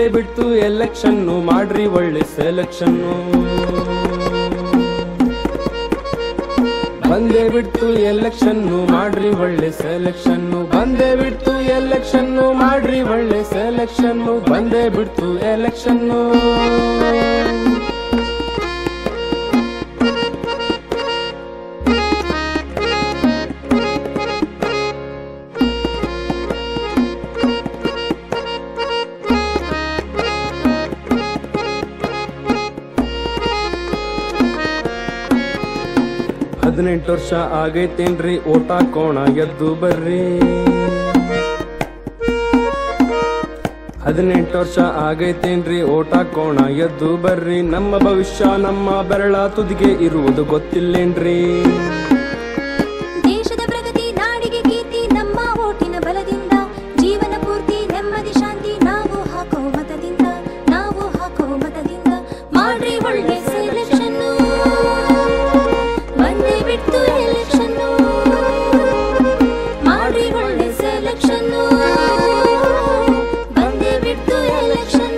ಬಂದೇ ಬಿಡ್ತು ಎಲೆಕ್ಷನ್ನು ಮಾಡ್ರಿ ಒಳ್ಳೆ ಸೆಲೆಕ್ಷನ್ನು ಬಂದೇ ಬಿಡ್ತು ಎಲೆಕ್ಷನ್ನು ಮಾಡ್ರಿ ಒಳ್ಳೆ ಸೆಲೆಕ್ಷನ್ನು ಬಂದೇ ಬಿಡ್ತು ಎಲೆಕ್ಷನ್ನು ಮಾಡ್ರಿ ಒಳ್ಳೆ ಸೆಲೆಕ್ಷನ್ನು ಬಂದೇ ಬಿಡ್ತು ಎಲೆಕ್ಷನ್ನು ಹದಿನೆಂಟು ವರ್ಷ ಆಗೈತೇನ್ರಿ ಓಟ್ ಹಾಕೋಣ ಎದ್ದು ಬರ್ರಿ ಹದಿನೆಂಟು ವರ್ಷ ಆಗೈತೇನ್ರಿ ಓಟ್ ಹಾಕೋಣ ಎದ್ದು ಬರ್ರಿ ನಮ್ಮ ಭವಿಷ್ಯ ನಮ್ಮ ಬೆರಳ ತುದಿಗೆ ಇರುವುದು ಗೊತ್ತಿಲ್ಲೇನ್ರಿ ದೇಶದ ಪ್ರಗತಿ ನಾಡಿಗೆ ಕೀರ್ತಿ ನಮ್ಮ ಓಟಿನ ಬಲದಿಂದ ಜೀವನ ಪೂರ್ತಿ ನೆಮ್ಮದಿ ಶಾಂತಿ ನಾವು ಹಾಕೋ ಮತದಿಂದ ನಾವು ಹಾಕೋ ಮತದಿಂದ ಮಾಡ್ರಿ ಒಳ್ಳೆ ಸೆಲೆಕ್ಷನ್ ಬಂದೇ ಬಿಟ್ಟು ಎಲೆಕ್ಷನ್ ಮಾಡ್ರಿ ಒಳ್ಳೆ ಸೆಲೆಕ್ಷನ್ ಬಂದೇ ಬಿಟ್ಟು ಎಲೆಕ್ಷನ್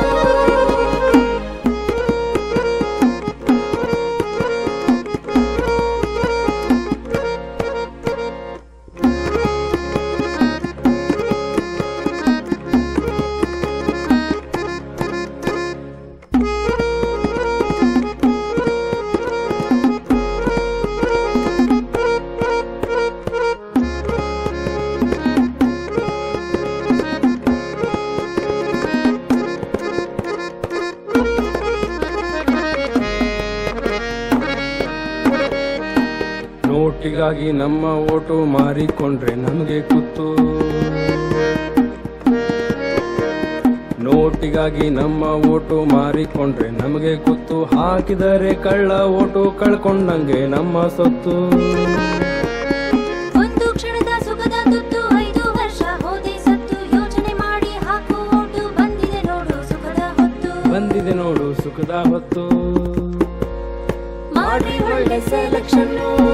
ನೋಟಿಗಾಗಿ ನಮ್ಮ ಓಟು ಮಾರಿಕೊಂಡ್ರೆ ನಮಗೆ ಕೂತು ನೋಟಿಗಾಗಿ ನಮ್ಮ ಓಟು ಮಾರಿಕೊಂಡ್ರೆ ನಮಗೆ ಕೂತು ಹಾಕಿದರೆ ಕಳ್ಳ ಓಟು ಕಳ್ಕೊಂಡಂಗೆ ನಮ್ಮ ಸೊತ್ತು ಒಂದು ಕ್ಷಣದ ಸುಖದ ತುತ್ತು ಐದು ವರ್ಷ ಹೋದೆ ಸತ್ತು ಯೋಚನೆ ಮಾಡಿ ಹಾಕು ಓಟು ಬಂದಿದೆ ನೋಡು ಸುಖದ ಹೊತ್ತು ಬಂದಿದೆ ನೋಡು ಸುಖದ ಹೊತ್ತು ಮಾಡ್ರಿ ಒಳ್ಳೆ ಸೆಲೆಕ್ಷನ್